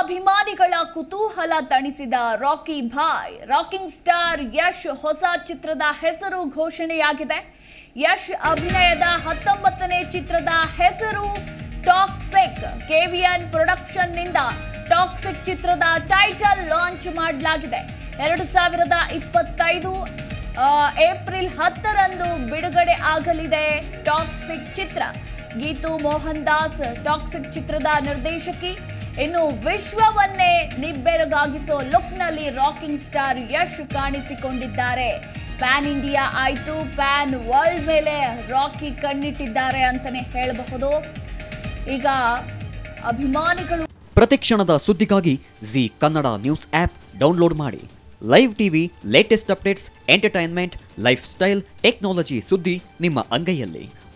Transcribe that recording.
ಅಭಿಮಾನಿಗಳ ಕುತೂಹಲ ತಣಿಸಿದ Rocky Bhai rocking star Yash ಹೊಸ ಚಿತ್ರದ ಹೆಸರು ಘೋಷಣೆಯಾಗಿದೆ ಯಶ್ ಅಭಿನಯದ ಹತ್ತೊಂಬತ್ತನೇ ಚಿತ್ರದ ಹೆಸರು ಟಾಕ್ಸಿಕ್ ಕೆವಿಎನ್ ಪ್ರೊಡಕ್ಷನ್ ನಿಂದ ಟಾಕ್ಸಿಕ್ ಚಿತ್ರದ ಟೈಟಲ್ ಲಾಂಚ್ ಮಾಡಲಾಗಿದೆ ಎರಡು ಸಾವಿರದ ಇಪ್ಪತ್ತೈದು ಆ, ಏಪ್ರಿಲ್ ಹತ್ತರಂದು ಬಿಡುಗಡೆ ಆಗಲಿದೆ ಟಾಕ್ಸಿಕ್ ಚಿತ್ರ ಗೀತು ಮೋಹನ್ ದಾಸ್ ಟಾಕ್ಸಿಕ್ ಚಿತ್ರದ ನಿರ್ದೇಶಕಿ ಇನ್ನು ವಿಶ್ವವನ್ನೇ ನಿಬ್ಬೆರಗಾಗಿಸೋ ಲುಕ್ನಲ್ಲಿ ರಾಕಿಂಗ್ ಸ್ಟಾರ್ ಯಶ್ ಕಾಣಿಸಿಕೊಂಡಿದ್ದಾರೆ ಪ್ಯಾನ್ ಇಂಡಿಯಾ ಆಯ್ತು ಪ್ಯಾನ್ ವರ್ಲ್ಡ್ ಮೇಲೆ ರಾಕಿ ಕಣ್ಣಿಟ್ಟಿದ್ದಾರೆ ಅಂತಾನೆ ಹೇಳಬಹುದು ಈಗ ಅಭಿಮಾನಿಗಳು ಪ್ರತಿಕ್ಷಣದ ಸುದ್ದಿಗಾಗಿ Zee Kannada news app download ಮಾಡಿ live TV latest updates entertainment lifestyle technology ಸುದ್ದಿ ನಿಮ್ಮ ಅಂಗೈಯಲ್ಲಿ